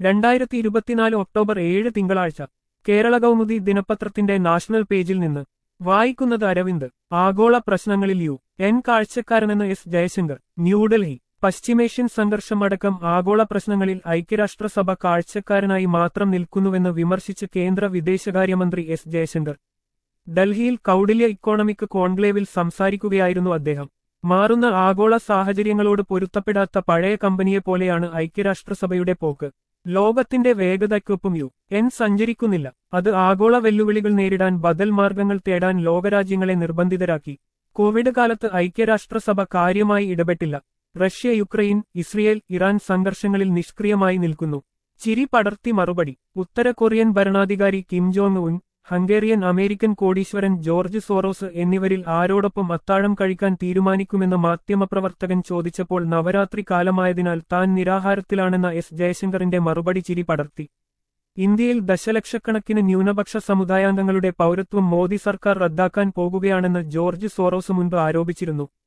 രണ്ടായിരത്തി ഇരുപത്തിനാല് ഒക്ടോബർ ഏഴ് തിങ്കളാഴ്ച കേരള കൗമുദി ദിനപത്രത്തിന്റെ നാഷണൽ പേജിൽ നിന്ന് വായിക്കുന്നത് അരവിന്ദ് ആഗോള പ്രശ്നങ്ങളിൽ യു എൻ കാഴ്ചക്കാരനെന്ന് എസ് ജയശങ്കർ ന്യൂഡൽഹി പശ്ചിമേഷ്യൻ സംഘർഷമടക്കം ആഗോള പ്രശ്നങ്ങളിൽ ഐക്യരാഷ്ട്രസഭ കാഴ്ചക്കാരനായി മാത്രം നിൽക്കുന്നുവെന്ന് വിമർശിച്ച് കേന്ദ്ര വിദേശകാര്യമന്ത്രി എസ് ജയശങ്കർ ഡൽഹിയിൽ കൗടില്യ ഇക്കോണമിക് കോൺക്ലേവിൽ സംസാരിക്കുകയായിരുന്നു അദ്ദേഹം മാറുന്ന ആഗോള സാഹചര്യങ്ങളോട് പൊരുത്തപ്പെടാത്ത പഴയ കമ്പനിയെപ്പോലെയാണ് ഐക്യരാഷ്ട്രസഭയുടെ പോക്ക് ലോകത്തിന്റെ വേഗതയ്ക്കൊപ്പം യു എൻ സഞ്ചരിക്കുന്നില്ല അത് ആഗോള വെല്ലുവിളികൾ നേരിടാൻ ബദൽ മാർഗങ്ങൾ തേടാൻ ലോകരാജ്യങ്ങളെ നിർബന്ധിതരാക്കി കോവിഡ് കാലത്ത് ഐക്യരാഷ്ട്രസഭ കാര്യമായി ഇടപെട്ടില്ല റഷ്യ യുക്രൈൻ ഇസ്രയേൽ ഇറാൻ സംഘർഷങ്ങളിൽ നിഷ്ക്രിയമായി നിൽക്കുന്നു ചിരി പടർത്തി മറുപടി ഉത്തര കൊറിയൻ ഭരണാധികാരി Kim Jong Un Hungarian American കോടീശ്വരൻ ജോർജ് സോറോസ് എന്നിവരിൽ ആരോടൊപ്പം അത്താഴം കഴിക്കാൻ തീരുമാനിക്കുമെന്ന് മാധ്യമപ്രവർത്തകൻ ചോദിച്ചപ്പോൾ നവരാത്രി കാലമായതിനാൽ താൻ നിരാഹാരത്തിലാണെന്ന എസ് ജയശങ്കറിന്റെ മറുപടി ചിരി പടർത്തി ഇന്ത്യയിൽ ദശലക്ഷക്കണക്കിന് ന്യൂനപക്ഷ സമുദായാംഗങ്ങളുടെ പൗരത്വം മോദി സർക്കാർ റദ്ദാക്കാൻ പോകുകയാണെന്ന് ജോർജ് സോറോസ് മുൻപ് ആരോപിച്ചിരുന്നു